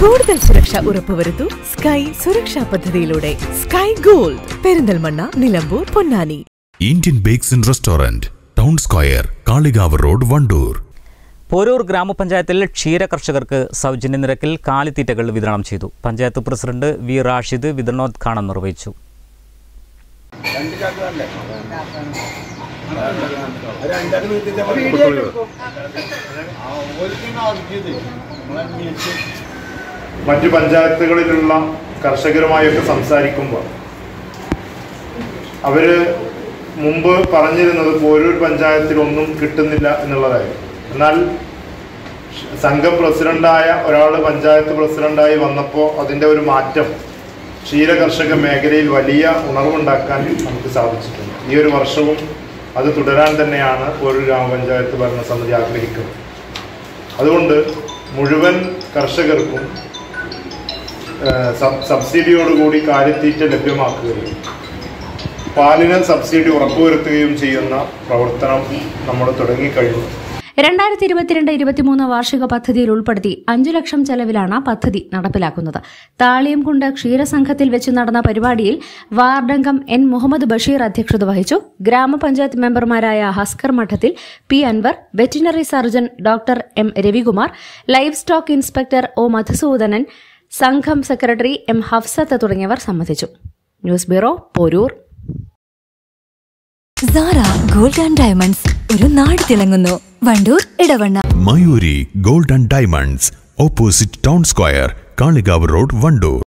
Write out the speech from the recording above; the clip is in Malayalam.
കൂടുതൽ സുരക്ഷ ഉറപ്പുവരുത്തൂ സ്കൈ സുരക്ഷാ പദ്ധതിയിലൂടെ Sky Gold Perinthalmanna Nilambur Ponnani Indian bakes and restaurant town square Kalikavu road Wandoor Poroor ഗ്രാമപഞ്ചായത്തിൽ ക്ഷീര കർഷകർക്ക് സൗജന്യ നിരക്കിൽ കാലിത്തീറ്റകൾ വിതരണം ചെയ്തു പഞ്ചായത്ത് പ്രസിഡന്റ് വി റാഷിദ് വിതരണോദ്ഘാടനം നിർവഹിച്ചു മറ്റു പഞ്ചായത്തുകളിലുള്ള കർഷകരുമായൊക്കെ സംസാരിക്കുമ്പോൾ അവര് മുമ്പ് പറഞ്ഞിരുന്നത് പോരൂർ പഞ്ചായത്തിൽ ഒന്നും കിട്ടുന്നില്ല എന്നുള്ളതായിരുന്നു എന്നാൽ സംഘം പ്രസിഡന്റായ ഒരാൾ പഞ്ചായത്ത് പ്രസിഡന്റായി വന്നപ്പോൾ അതിൻ്റെ ഒരു മാറ്റം ക്ഷീര കർഷക മേഖലയിൽ വലിയ ഉണർവുണ്ടാക്കാൻ നമുക്ക് സാധിച്ചിട്ടുണ്ട് ഈ ഒരു വർഷവും അത് തുടരാൻ തന്നെയാണ് പോരൂർ ഗ്രാമപഞ്ചായത്ത് ഭരണസമിതി ആഗ്രഹിക്കുന്നത് അതുകൊണ്ട് മുഴുവൻ കർഷകർക്കും ഏഹ് സബ്- സബ്സിഡിയോടുകൂടി കാലിത്തീറ്റ ലഭ്യമാക്കുകയും പാലിന് സബ്സിഡി ഉറപ്പുവരുത്തുകയും ചെയ്യുന്ന പ്രവർത്തനം നമ്മൾ തുടങ്ങിക്കഴിഞ്ഞു രണ്ടായിരത്തി ഇരുപത്തിരണ്ട് ഇരുപത്തിമൂന്ന് വാർഷിക പദ്ധതിയിൽ ഉൾപ്പെടുത്തി അഞ്ചു ലക്ഷം ചെലവിലാണ് പദ്ധതി നടപ്പിലാക്കുന്നത് താളിയംകുണ്ട് ക്ഷീരസംഘത്തിൽ വെച്ച് നടന്ന പരിപാടിയിൽ വാർഡംഗം എൻ മുഹമ്മദ് ബഷീർ അധ്യക്ഷത വഹിച്ചു ഗ്രാമപഞ്ചായത്ത് മെമ്പർമാരായ Haskar Madathil P Anvar veterinary surgeon doctor M Ravikumar live stock inspector O Madhusoodanan സംഘം സെക്രട്ടറി എം ഹഫ്സത്ത് തുടങ്ങിയവർ സംബന്ധിച്ചു news bureau Poroor Sara gold and diamonds ഒരു നാട് തിളങ്ങുന്നു Wandoor Edavanna Mayuri gold and diamonds opposite town square Kalikavu road Wandoor